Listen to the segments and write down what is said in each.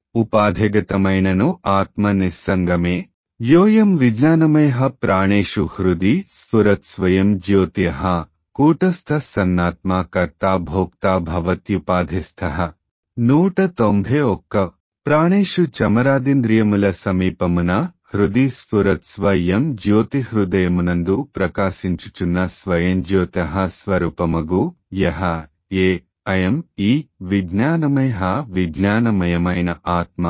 ఉపాధిగతమైనను ఆత్మ నిస్సంగమే యోయం విజ్ఞానమయ ప్రాణేషు హృది స్ఫురత్ స్వయం జ్యోతిః కూటస్థ సన్నాత్మ కర్త భోక్త భవత్యుపాధిస్థ నూట తొంభై ఒక్క ప్రాణేషు చమరాదింద్రియముల సమీపమున హృది స్ఫురత్ స్వయం జ్యోతి హృదయమునందు ప్రకాశించుచున్న స్వయం జ్యోత స్వరూపమగు యహ ఏ అయం ఈ విజ్ఞానమయ విజ్ఞానమయమైన ఆత్మ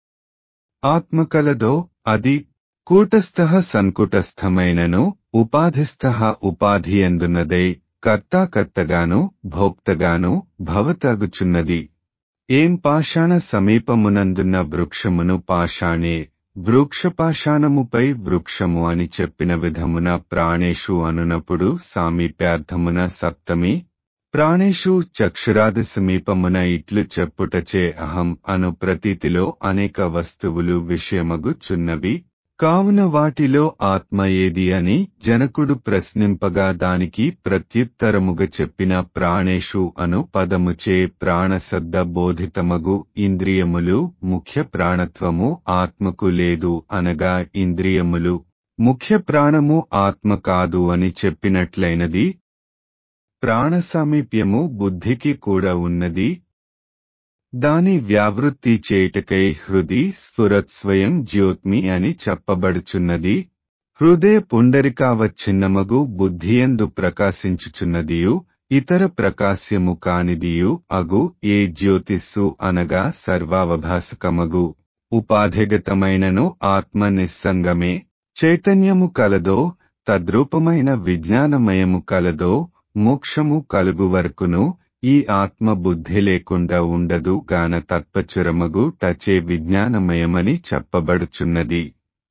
ఆత్మ కలదో అది కూటస్థ సంకుటస్థమైనను ఉపాధిస్థ ఉపాధి ఎందున్నదై కర్తాకర్తగాను భోక్తగాను భవతగుచున్నది ఏం పాషాణ సమీపమునందున్న వృక్షమును పాషాణే వృక్షపాషాణముపై వృక్షము అని చెప్పిన విధమున ప్రాణేషు అనునప్పుడు సామీప్యార్థమున సప్తమి ప్రాణేషు చక్షురాది సమీపమున ఇట్లు చెప్పుటచే అహం అను ప్రతీతిలో అనేక వస్తువులు విషయమగుచున్నవి కావున వాటిలో ఆత్మ ఏది అని జనకుడు ప్రశ్నింపగా దానికి ప్రత్యుత్తరముగా చెప్పిన ప్రాణేషు అను పదముచే ప్రాణశబ్ద బోధితమగు ఇంద్రియములు ముఖ్య ప్రాణత్వము ఆత్మకు లేదు అనగా ఇంద్రియములు ముఖ్య ప్రాణము ఆత్మ కాదు అని చెప్పినట్లయినది ప్రాణ సామీప్యము బుద్ధికి కూడా ఉన్నది దాని వ్యావృత్తి చేయుటకై హృది స్ఫురత్ స్వయం జ్యోత్మి అని చెప్పబడుచున్నది హృదయ పుండరికావచ్ఛిన్నమగు బుద్ధియందు ప్రకాశించుచున్నదియు ఇతర ప్రకాశ్యము కానిదియు అగు ఏ జ్యోతిస్సు అనగా సర్వావభాసకమగు ఉపాధిగతమైనను ఆత్మ నిస్సంగమే చైతన్యము కలదో తద్రూపమైన విజ్ఞానమయము కలదో మోక్షము కలుగు వరకును ఈ ఆత్మ బుద్ధి లేకుండా ఉండదు గాన తత్పచురమగు టచే విజ్ఞానమయమని చెప్పబడుచున్నది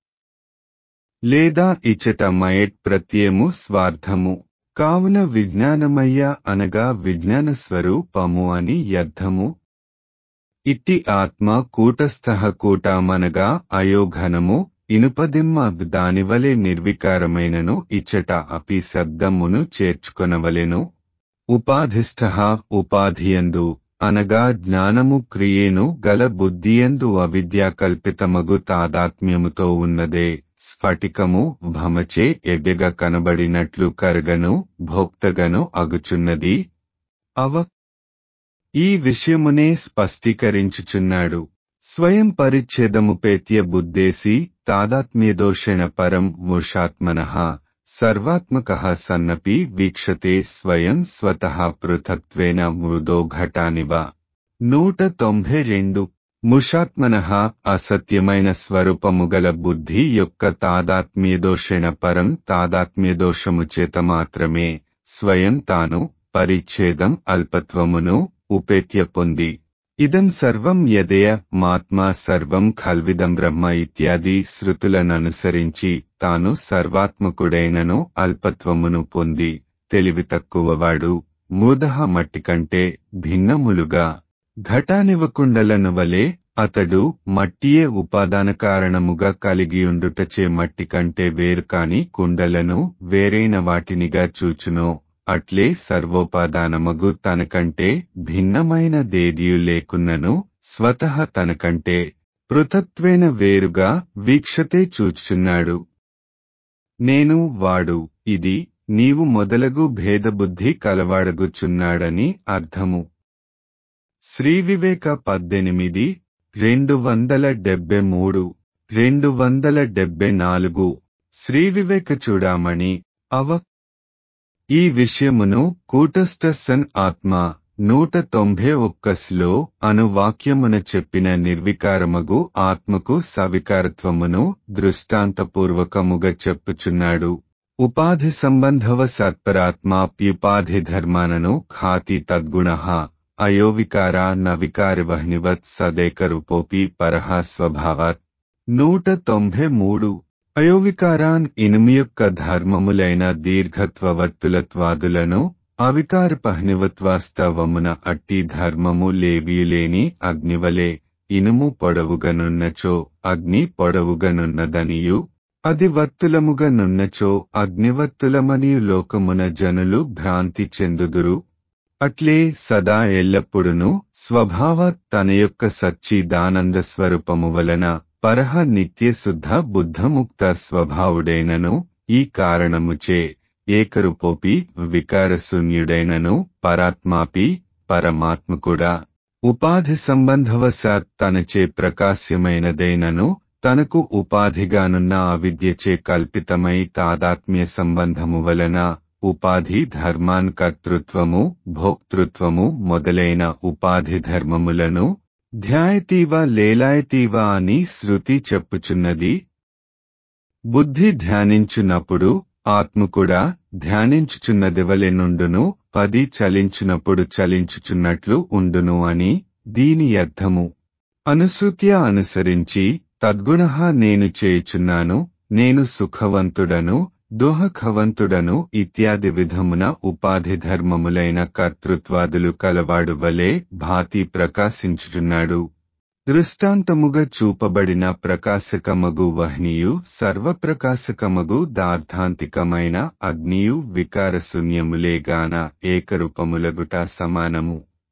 లేదా ఇచట మయట్ ప్రత్యయము స్వార్థము కావున విజ్ఞానమయ్య అనగా విజ్ఞాన స్వరూపము అని అర్థము ఇట్టి ఆత్మ కూటస్థ కూటమనగా అయోఘనము ఇనుపదిమ్మ దానివలే నిర్వికారమైనను ఇచ్చట అపి శబ్దమును చేర్చుకొనవలెను ఉపాధిష్ట ఉపాధియందు అనగా జ్ఞానము క్రియేను గల బుద్ధియందు అవిద్యా కల్పితమగు తాదాత్మ్యముతో ఉన్నదే స్ఫటికము భమచే ఎడ్డెగా కనబడినట్లు కరగను భోక్తగను అగుచున్నది అవ ఈ విషయమునే స్పష్టీకరించుచున్నాడు స్వయం పరిచ్ఛేదముపేత్య బుద్ధేసి తాదాత్మ్యదోషేణ పరం మూషాత్మన సర్వాత్మక సన్నపి వీక్షతే స్వయం స్వత పృథక్త్వేన మృదో ఘటానివ నూట తొంభై రెండు ముషాత్మన అసత్యమైన స్వరూపము గల బుద్ధి యొక్క తాదాత్మ్యదోషేణ పరం తాదాత్మ్యదోషము చేత మాత్రమే స్వయం తాను పరిచ్ఛేదం అల్పత్వమును ఉపేత్య పొంది ఇదం సర్వం యదయ మాత్మా సర్వం ఖల్విదం బ్రహ్మ ఇత్యాది శృతులననుసరించి తాను సర్వాత్మకుడైనను అల్పత్వమును పొంది తెలివి తక్కువవాడు మూదహ మట్టి కంటే భిన్నములుగా ఘటానివకుండలను వలె అతడు మట్టియే ఉపాదాన కారణముగా కలిగియుండుటచే మట్టి కంటే వేరు కాని కుండలను వేరైన వాటినిగా చూచునో అట్లే సర్వోపాదానమగు తనకంటే భిన్నమైన దేదియు లేకున్నను స్వతః తనకంటే పృథక్త్వేన వేరుగా వీక్షతే చూచుచున్నాడు నేను వాడు ఇది నీవు మొదలగు భేదబుద్ధి కలవాడగుచున్నాడని అర్థము శ్రీవివేక పద్దెనిమిది రెండు వందల డెబ్బె మూడు రెండు వందల డెబ్బె నాలుగు శ్రీవివేక చూడామణి అవ ఈ విషయమును కూటస్థ సన్ ఆత్మ నూట తొంభై ఒక్కస్లో అను వాక్యమున చెప్పిన నిర్వికారమగు ఆత్మకు సవికారత్వమును దృష్టాంతపూర్వకముగా చెప్పుచున్నాడు ఉపాధి సంబంధవ సత్పరాత్మాప్యుపాధి ధర్మానను ఖాతి తద్గుణ అయోవికార నవికారివహ్నివత్ సదేకరూపోపి పరహ స్వభావాత్ నూట తొంభై మూడు అయోవికారాన్ ఇనుమి యొక్క ధర్మములైన దీర్ఘత్వవర్తులత్వాదులను అవికారపహ్నివత్వాస్తవమున అట్టి ధర్మము లేవియులేని అగ్నివలే ఇనుము పొడవుగనున్నచో అగ్ని పొడవుగనున్నదనియు అది వర్తులముగనున్నచో అగ్నివర్తులమనియు లోకమున జనులు భ్రాంతి చెందుదురు అట్లే సదా ఎల్లప్పుడును స్వభావ తన యొక్క సచ్చిదానంద స్వరూపము వలన పరహ నిత్యశుద్ధ బుద్ధముక్త స్వభావుడైనను ఈ కారణముచే ఏకరూపోపి వికారశూన్యుడైనను పరాత్మాపి పరమాత్మ కూడా ఉపాధి సంబంధవశాత్ తనచే ప్రకాశ్యమైనదైనను తనకు ఉపాధిగానున్న అవిద్యచే కల్పితమై తాదాత్మ్య సంబంధము వలన ఉపాధి ధర్మాన్ కర్తృత్వము భోక్తృత్వము మొదలైన ఉపాధి ధర్మములను ధ్యాయతీవ లేలాయతీవ అని శృతి చెప్పుచున్నది బుద్ధి ధ్యానించునప్పుడు ఆత్మ కూడా ధ్యానించుచున్నదివలెనుండును పది చలించునప్పుడు చలించుచున్నట్లు ఉండును అని దీని అర్థము అనుసృత్య అనుసరించి తద్గుణ నేను చేయుచున్నాను నేను సుఖవంతుడను దోహఖవంతుడను ఇత్యాది విధమున ఉపాధి ధర్మములైన కర్తృత్వాదులు కలవాడు వలె భాతి ప్రకాశించుచున్నాడు దృష్టాంతముగా చూపబడిన ప్రకాశకమగు వహ్నియు సర్వప్రకాశకమగు దార్థాంతికమైన అగ్నియు వికారశూన్యములేగాన ఏకరూపములగుట సమానము